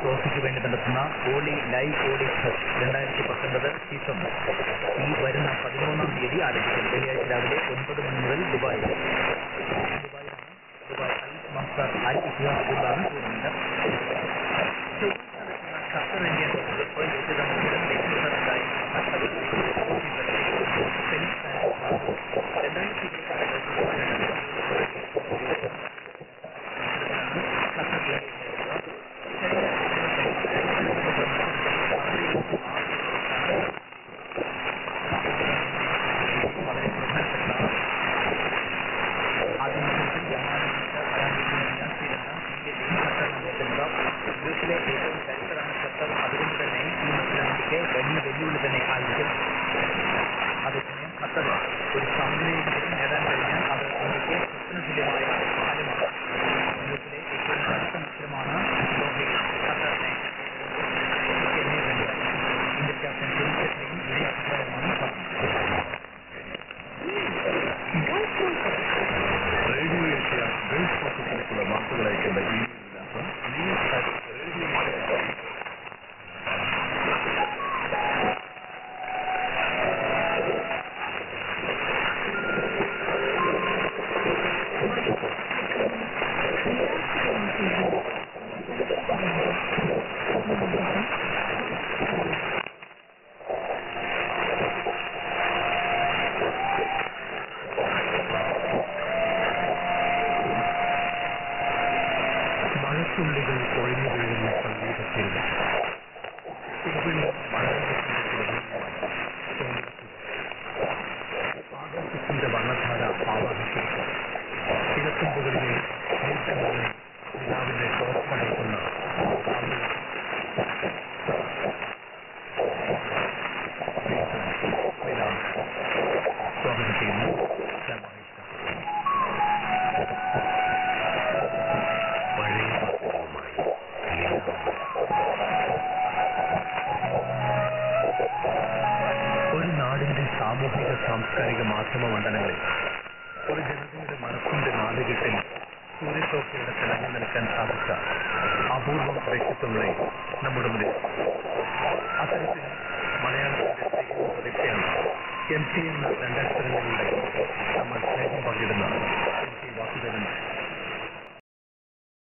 ട്രോഫിക്ക് വേണ്ടി നടത്തുന്ന ഓളി live ഓളി fest രണ്ടായിരത്തി പത്തൊൻപത് സീസൺ ഈ വരുന്ന പതിമൂന്നാം തീയതി ആരംഭിക്കും വെള്ളിയാഴ്ച രാവിലെ ഒൻപത് മണി മുതൽ ദുബായ് ദുബായിലാണ് ദുബായ് അൽ മസ്തർ അൽ ഇത്തിഹാസ് സ്കൂളിലാണ് ടൂർണമെന്റ് ചൊവ്വാഴ്ച നടക്കുന്ന ഖത്തർ ഇന്ത്യ ലോകകപ്പ് യോഗ്യത മത്സരം ലക്ഷ്യസ്ഥാനത്തായിരുന്ന സെമി രണ്ടായിരത്തി ഗ്രൂപ്പിലെ ഏറ്റവും കരുത്തരാണ് ഖത്തർ അതുകൊണ്ട് തന്നെ ഈ മത്സരം ഇന്ത്യക്ക് വലിയ വെല്ലുവിളി തന്നെ ആയിരിക്കും അതേസമയം ഖത്തർ ഒരു സമനിലയെങ്കിലും നേടാൻ കഴിഞ്ഞാൽ അത് ഇന്ത്യക്ക് സ്വപ്നതുല്യമായ ഫലമാണ് ഗ്രൂപ്പിലെ ഏറ്റവും കടുത്ത മത്സരമാണ് ദോഹയിൽ ഖത്തറിനെ ഇന്ത്യക്ക് നേരിടേണ്ടത് ഇന്ത്യൻ ക്യാപ്റ്റൻ സുനിൽ ഛത്രിയും ഇതേ അഭിപ്രായമാണ് പറഞ്ഞത് റേഡിയോ ഏഷ്യ ഗൾഫ് ഓഫീസിലേക്കുള്ള വാർത്തകൾ അയക്കേണ്ട ഈ വിലാസം ന്യൂസ് അറ്റ് റേഡിയോ ഏഷ്യ മഴത്തുള്ളികൾ ഒഴിഞ്ഞു വീഴുന്ന സംഗീതത്തിൽ സുഖിലും ആകാശത്തിന്റെ വർണ്ണധാര ആവാഹിക്കും കിഴക്കുമ്പുകളിലെ നീക്കങ്ങളിലെ നിലാവിന്റെ ടോപ്പ് പടർത്തുന്ന സ്വാഗതം ചെയ്യുന്നു രമേശ് പഴയ വസ്ത്രവുമായി ഒരു നാടിന്റെ സാമൂഹിക സാംസ്കാരിക മാധ്യമ മണ്ഡലങ്ങളിൽ ഒരു ജനതയുടെ മനസ്സിന്റെ നാലുകെട്ടിൽ സൂര്യശോഭയുടെ തിളങ്ങി നിൽക്കാൻ സാധിച്ച അപൂർവം വ്യക്തിത്വങ്ങളെ നമ്മുടെ മുന്നിൽ അത്തരത്തിൽ മലയാളത്തിന്റെ സ്നേഹം പ്രതീക്ഷയാണ് എം ടി എന്ന രണ്ടക്ഷരങ്ങളിലൂടെ നമ്മൾ സ്നേഹം പങ്കിടുന്ന